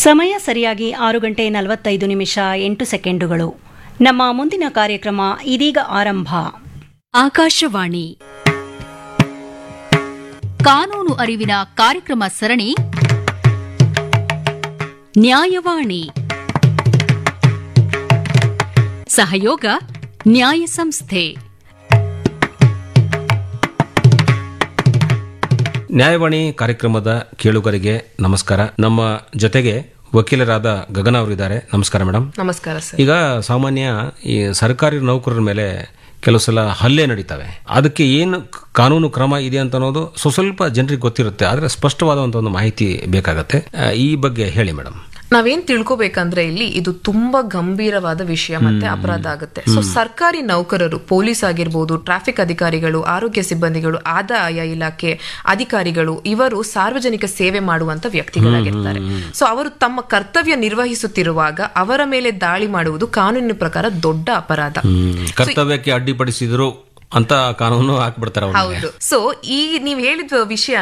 ಸಮಯ ಸರಿಯಾಗಿ ಆರು ಗಂಟೆ ನಲವತ್ತೈದು ನಿಮಿಷ ಎಂಟು ಸೆಕೆಂಡುಗಳು ನಮ್ಮ ಮುಂದಿನ ಕಾರ್ಯಕ್ರಮ ಇದೀಗ ಆರಂಭ ಆಕಾಶವಾಣಿ ಕಾನೂನು ಅರಿವಿನ ಕಾರ್ಯಕ್ರಮ ಸರಣಿ ನ್ಯಾಯವಾಣಿ ಸಹಯೋಗ ನ್ಯಾಯ ಸಂಸ್ಥೆ ನ್ಯಾಯವಾಣಿ ಕಾರ್ಯಕ್ರಮದ ಕೇಳುಗರಿಗೆ ನಮಸ್ಕಾರ ನಮ್ಮ ಜೊತೆಗೆ ವಕೀಲರಾದ ಗಗನ ಅವರಿದ್ದಾರೆ ನಮಸ್ಕಾರ ಮೇಡಮ್ ನಮಸ್ಕಾರ ಸರ್ ಈಗ ಸಾಮಾನ್ಯ ಈ ಸರ್ಕಾರಿ ನೌಕರರ ಮೇಲೆ ಕೆಲವು ಸಲ ಹಲ್ಲೆ ನಡೀತವೆ ಅದಕ್ಕೆ ಏನು ಕಾನೂನು ಕ್ರಮ ಇದೆ ಅಂತ ಅನ್ನೋದು ಸ್ವಲ್ಪ ಜನರಿಗೆ ಗೊತ್ತಿರುತ್ತೆ ಆದರೆ ಸ್ಪಷ್ಟವಾದಂಥ ಒಂದು ಮಾಹಿತಿ ಬೇಕಾಗತ್ತೆ ಆ, ಈ ಬಗ್ಗೆ ಹೇಳಿ ಮೇಡಮ್ ನಾವೇನ್ ತಿಳ್ಕೊಬೇಕಂದ್ರೆ ಇಲ್ಲಿ ಇದು ತುಂಬಾ ಗಂಭೀರವಾದ ವಿಷಯ ಮತ್ತೆ ಅಪರಾಧ ಆಗುತ್ತೆ ಸೊ ಸರ್ಕಾರಿ ನೌಕರರು ಪೊಲೀಸ್ ಆಗಿರ್ಬೋದು ಟ್ರಾಫಿಕ್ ಅಧಿಕಾರಿಗಳು ಆರೋಗ್ಯ ಸಿಬ್ಬಂದಿಗಳು ಆದಾಯ ಇಲಾಖೆ ಅಧಿಕಾರಿಗಳು ಇವರು ಸಾರ್ವಜನಿಕ ಸೇವೆ ಮಾಡುವಂತ ವ್ಯಕ್ತಿಗಳಾಗಿರ್ತಾರೆ ಸೊ ಅವರು ತಮ್ಮ ಕರ್ತವ್ಯ ನಿರ್ವಹಿಸುತ್ತಿರುವಾಗ ಅವರ ಮೇಲೆ ದಾಳಿ ಮಾಡುವುದು ಕಾನೂನಿನ ಪ್ರಕಾರ ದೊಡ್ಡ ಅಪರಾಧ ಕರ್ತವ್ಯಕ್ಕೆ ಅಡ್ಡಿಪಡಿಸಿದ್ರು ಅಂತ ಕಾನೂನು ಹಾಕ್ಬಿಡ್ತಾರೆ ಅವ್ರಿಗೆ ಹೌದು ಸೊ ಈ ನೀವ್ ಹೇಳಿದ ವಿಷಯ